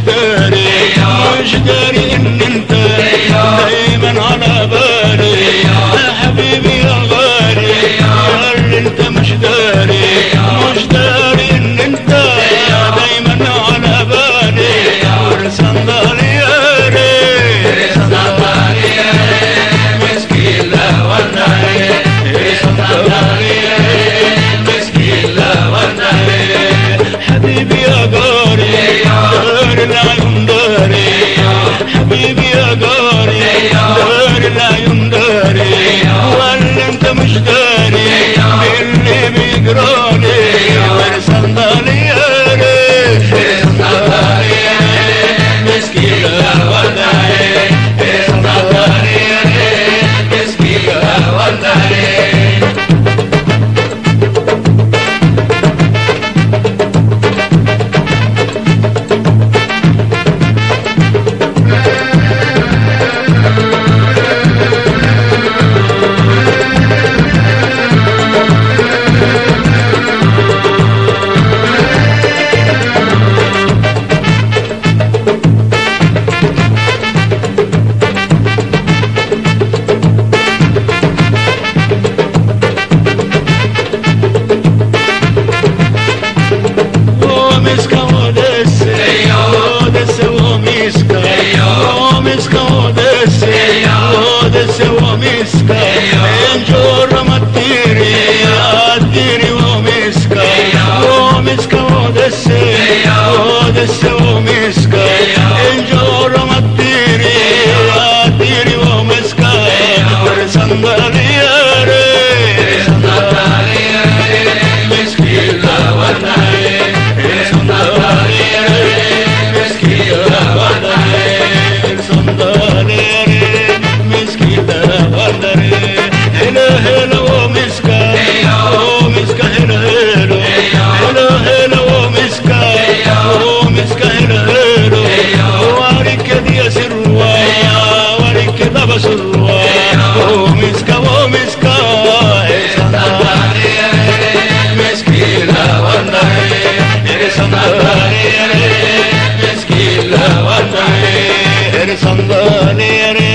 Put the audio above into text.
داري مش داري ان انت دايما على بالي يا حبيبي يا غالي يا اللي انت مش داري مش داري ان انت دايما على بالي ورسم بالي يا ريت مسكين لا والله رسم بالي يا ريت مسكين لا والله حبيبي يا جاري دار العيون داري حبيبي يا جاري دار العيون داري ولا انت مش داري باللي بيجرالي ورسم بالي يا ريت ورسم بالي يا ريت مسكين لا والله مسكين لا والله Łomiska Odessy, Odessy łomiska, łomiska Odessy, Odessy łomiska, Engiorro mattiri, attiri łomiska, łomiska Odessy, Odessy łomiska, Engiorro mattiri, attiri łomiska, Sandaliere, مسكين لا والله مسكين لا والله ومسكا ومسكا مسكين لا والله مسكين لا والله Sandalere